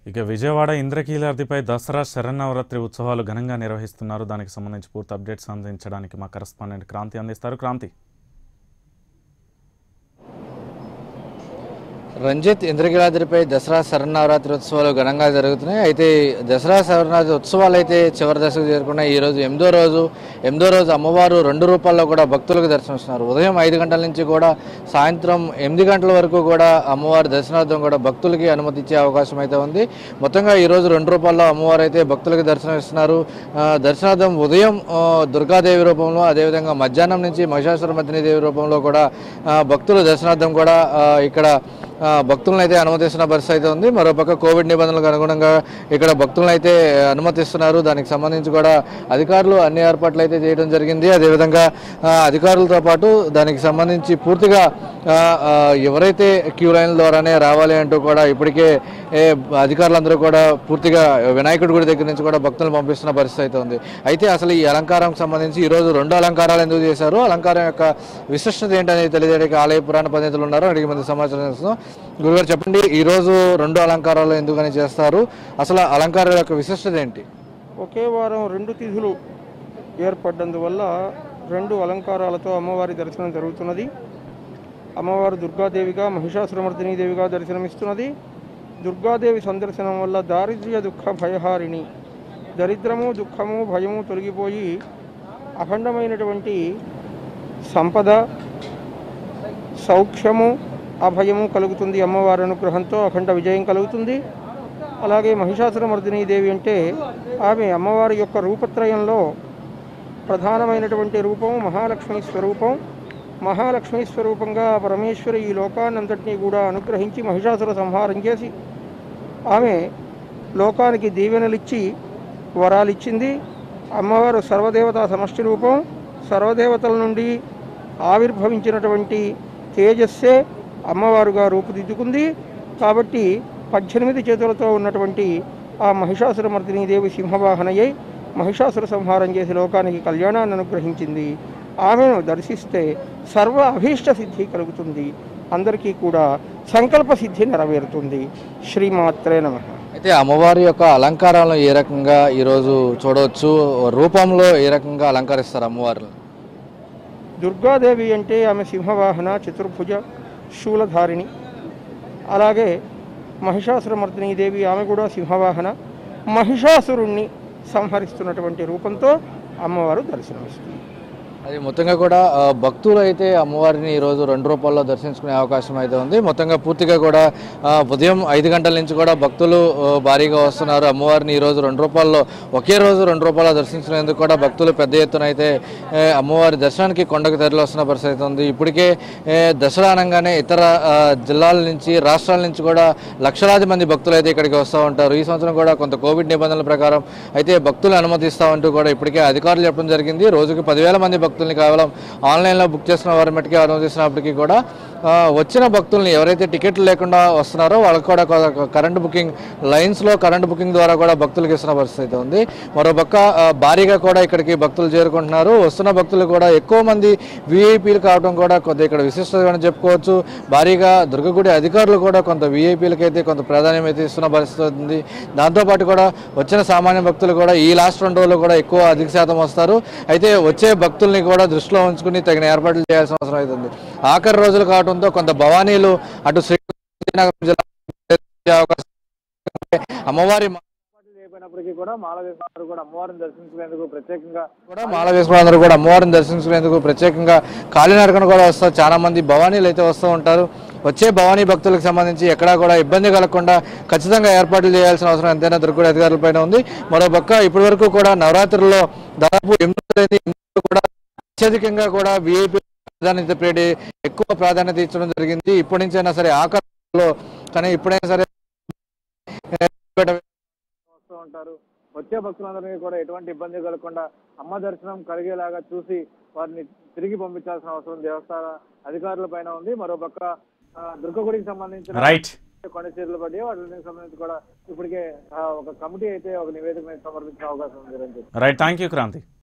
ఇక విజయవాడ ఇంద్రకీలాద్రిపై దసరా శరన్నవరాత్రి ఉత్సవాలు ఘనంగా నిర్వహిస్తున్నారు దానికి సంబంధించి పూర్తి అప్డేట్స్ అందించడానికి మా కరస్పాండెంట్ క్రాంతి అందిస్తారు క్రాంతి రంజిత్ ఇంద్రగిరాద్రిపై దసరా శరన్నవరాత్రి ఉత్సవాలు ఘనంగా జరుగుతున్నాయి అయితే దసరా శరన్నవరాత్రి ఉత్సవాలు అయితే చివరి దశకు చేరుకున్నాయి ఈ రోజు ఎనిమిదో రోజు ఎనిమిదో రోజు అమ్మవారు రెండు రూపాల్లో కూడా భక్తులకు దర్శనమిస్తున్నారు ఉదయం ఐదు గంటల నుంచి కూడా సాయంత్రం ఎనిమిది గంటల వరకు కూడా అమ్మవారి దర్శనార్థం కూడా భక్తులకి అనుమతి ఇచ్చే అవకాశం అయితే ఉంది మొత్తంగా ఈ రోజు రెండు రూపాల్లో అమ్మవారు అయితే భక్తులకు దర్శనం ఇస్తున్నారు ఆ, దర్శనార్థం ఉదయం ఆ, దుర్గాదేవి రూపంలో అదేవిధంగా మధ్యాహ్నం నుంచి మహిషాసుర మధ్యని దేవి రూపంలో కూడా ఆ, భక్తుల దర్శనార్థం కూడా ఆ, ఇక్కడ ఆ, భక్తులను అయితే అనుమతిస్తున్న పరిస్థితి అయితే ఉంది మరోపక్క కోవిడ్ నిబంధనలకు అనుగుణంగా ఇక్కడ భక్తులను అయితే అనుమతిస్తున్నారు దానికి సంబంధించి కూడా అధికారులు అన్ని ఏర్పాట్లు అయితే చేయడం జరిగింది అదేవిధంగా ఆ, అధికారులతో పాటు దానికి సంబంధించి పూర్తిగా ఆ, ఆ, ఎవరైతే క్యూ లైన్ ద్వారానే రావాలి అంటూ కూడా ఇప్పటికే ఏ, అధికారులందరూ కూడా పూర్తిగా వినాయకుడి గుడి దగ్గర నుంచి కూడా భక్తులను పంపిస్తున్న పరిస్థితి అయితే ఉంది అయితే అసలు ఈ అలంకారం సంబంధించి ఈ రోజు రెండు అలంకారాలు ఎందుకు చేశారు అలంకారం యొక్క విశిష్టత ఏంటనేది తెలియజేయడానికి ఆలయ పురాణ పండితులు ఉన్నారు అడిగి మంది సమాచారం ఇస్తున్నాం గురుగారు చెప్పండి ఈ రోజు రెండు అలంకారాలు ఎందుకని చేస్తారు అసలు అలంకారం యొక్క విశిష్టత ఏంటి ఒకే వారం రెండు తిథులు ఏర్పడ్డందువల్ల రెండు అలంకారాలతో అమ్మవారి దర్శనం జరుగుతున్నది అమ్మవారు దుర్గాదేవిగా మహిషాసురమర్దిని దేవిగా దర్శనమిస్తున్నది దుర్గాదేవి సందర్శనం వల్ల దారిద్ర్య దుఃఖ భయహారిణి దరిద్రము దుఃఖము భయము తొలగిపోయి అఖండమైనటువంటి సంపద సౌఖ్యము అభయము కలుగుతుంది అమ్మవారి అనుగ్రహంతో అఖండ విజయం కలుగుతుంది అలాగే మహిషాసురమర్దిని దేవి అంటే ఆమె అమ్మవారి యొక్క రూపత్రయంలో ప్రధానమైనటువంటి రూపం మహాలక్ష్మి స్వరూపం మహాలక్ష్మి స్వరూపంగా పరమేశ్వరి ఈ లోకాన్నంతటినీ కూడా అనుగ్రహించి మహిషాసుర సంహారం చేసి ఆమె లోకానికి దీవెనలిచ్చి వరాలిచ్చింది అమ్మవారు సర్వదేవతా సమష్టి రూపం సర్వదేవతల నుండి ఆవిర్భవించినటువంటి తేజస్సే అమ్మవారుగా రూపుదిద్దుకుంది కాబట్టి పద్దెనిమిది చేతులతో ఉన్నటువంటి ఆ మహిషాసురమర్దిని దేవి సింహవాహనయ్యై మహిషాసుర సంహారం చేసి లోకానికి కళ్యాణాన్ని అనుగ్రహించింది ఆమెను దర్శిస్తే సర్వ అభీష్ట సిద్ధి కలుగుతుంది అందరికీ కూడా సంకల్ప సిద్ధి నెరవేరుతుంది శ్రీమాత్రే నమః అయితే అమ్మవారి యొక్క అలంకారాలను ఏ రకంగా ఈరోజు చూడవచ్చు రూపంలో ఏ రకంగా అలంకరిస్తారు అమ్మవారిని దుర్గాదేవి అంటే ఆమె సింహవాహన చతుర్భుజ శూలధారిణి అలాగే మహిషాసురమర్దిని దేవి ఆమె కూడా సింహవాహన మహిషాసురుణ్ణి సంహరిస్తున్నటువంటి రూపంతో అమ్మవారు దర్శనమిస్తుంది అది మొత్తంగా కూడా ఆ, భక్తులు అయితే అమ్మవారిని ఈరోజు రెండు రూపాల్లో దర్శించుకునే అవకాశం అయితే ఉంది మొత్తంగా పూర్తిగా కూడా ఆ, ఉదయం ఐదు గంటల నుంచి కూడా భక్తులు ఆ, భారీగా వస్తున్నారు అమ్మవారిని ఈరోజు రెండు రూపాల్లో ఒకే రోజు రెండు రూపాయల దర్శించుకునేందుకు కూడా భక్తులు పెద్ద ఎత్తున అయితే ఏ, అమ్మవారి దర్శనానికి కొండకు తరలి వస్తున్న పరిస్థితి అయితే ఉంది ఇప్పటికే ఏ, దసరా అనగానే ఇతర ఆ, జిల్లాల నుంచి రాష్ట్రాల నుంచి కూడా లక్షలాది మంది భక్తులు అయితే ఇక్కడికి వస్తూ ఉంటారు ఈ సంవత్సరం కూడా కొంత కోవిడ్ నిబంధనల ప్రకారం అయితే భక్తులు అనుమతిస్తామంటూ కూడా ఇప్పటికే అధికారులు చెప్పడం జరిగింది రోజుకి పదివేల మంది భక్తుల్ని కేవలం ఆన్లైన్లో బుక్ చేసిన వారి మట్టుకే అనుమతిస్తున్నప్పటికీ కూడా ఆ, వచ్చిన భక్తుల్ని ఎవరైతే టికెట్లు లేకుండా వస్తున్నారో వాళ్ళకి కూడా కొ- కరెంట్ బుకింగ్ లైన్స్లో కరెంట్ బుకింగ్ ద్వారా కూడా భక్తులకు ఇస్తున్న పరిస్థితి అయితే ఉంది మరోపక్క ఆ, భారీగా కూడా ఇక్కడికి భక్తులు చేరుకుంటున్నారు వస్తున్న భక్తులు కూడా ఎక్కువ మంది విఐపీలు కావడం కూడా కొంత ఇక్కడ విశిష్టత చెప్పుకోవచ్చు భారీగా దుర్గగుడి అధికారులు కూడా కొంత విఐపీలకి అయితే కొంత ప్రాధాన్యం అయితే ఇస్తున్న పరిస్థితి ఉంది దాంతోపాటు కూడా వచ్చిన సామాన్య భక్తులు కూడా ఈ లాస్ట్ రెండు రోజులు కూడా ఎక్కువ అధిక శాతం వస్తారు అయితే వచ్చే భక్తుల్ని కూడా దృష్టిలో ఉంచుకుని తగిన ఏర్పాట్లు చేయాల్సిన అవసరం అవుతుంది ఆఖరి రోజులు కావడంతో కొంత భవానీలు అటు శ్రీనగరం జిల్లా చేసే అవకాశం ఉంది. అమ్మవారి ఏర్పాట్లు చేయకపోయినప్పటికీ కూడా మాల వేసుకున్నారు కూడా అమ్మవారిని దర్శించుకునేందుకు ప్రత్యేకంగా కూడా మాల వేసుకున్నారు కూడా అమ్మవారిని దర్శించుకునేందుకు ప్రత్యేకంగా కాలినడకన కూడా వస్తారు చాలా మంది భవానీలు అయితే వస్తూ ఉంటారు వచ్చే భవానీ భక్తులకు సంబంధించి ఎక్కడా కూడా ఇబ్బంది కలగకుండా ఖచ్చితంగా ఏర్పాట్లు చేయాల్సిన అవసరం ఎంతైనా దుర్గుడి అధికారులపైన ఉంది మరోపక్క ఇప్పటి వరకు కూడా నవరాత్రుల్లో దాదాపు ఎనిమిది రోజులైంది. ఎనిమిది కూడా అత్యధికంగా కూడా విఐపి ప్రాధాన్యత పేడి ఎక్కువ ప్రాధాన్యత ఇచ్చడం జరిగింది ఇప్పటి నుంచైనా సరే ఆకర్షణలో కానీ ఇప్పుడైనా సరే వస్తూ ఉంటారు వచ్చే భక్తులందరికీ కూడా ఎటువంటి ఇబ్బంది కలగకుండా అమ్మ దర్శనం కలిగేలాగా చూసి వారిని తిరిగి పంపించాల్సిన అవసరం దేవస్థాన అధికారుల పైన ఉంది మరోపక్క ఆ, దుర్గగుడికి సంబంధించిన రైట్ కొన్ని చర్యలు పడి వాటికి సంబంధించి కూడా ఇప్పటికే ఆ, ఒక కమిటీ అయితే ఒక నివేదిక సమర్పించిన అవకాశం ఉంది Ranjith right thank you Kranti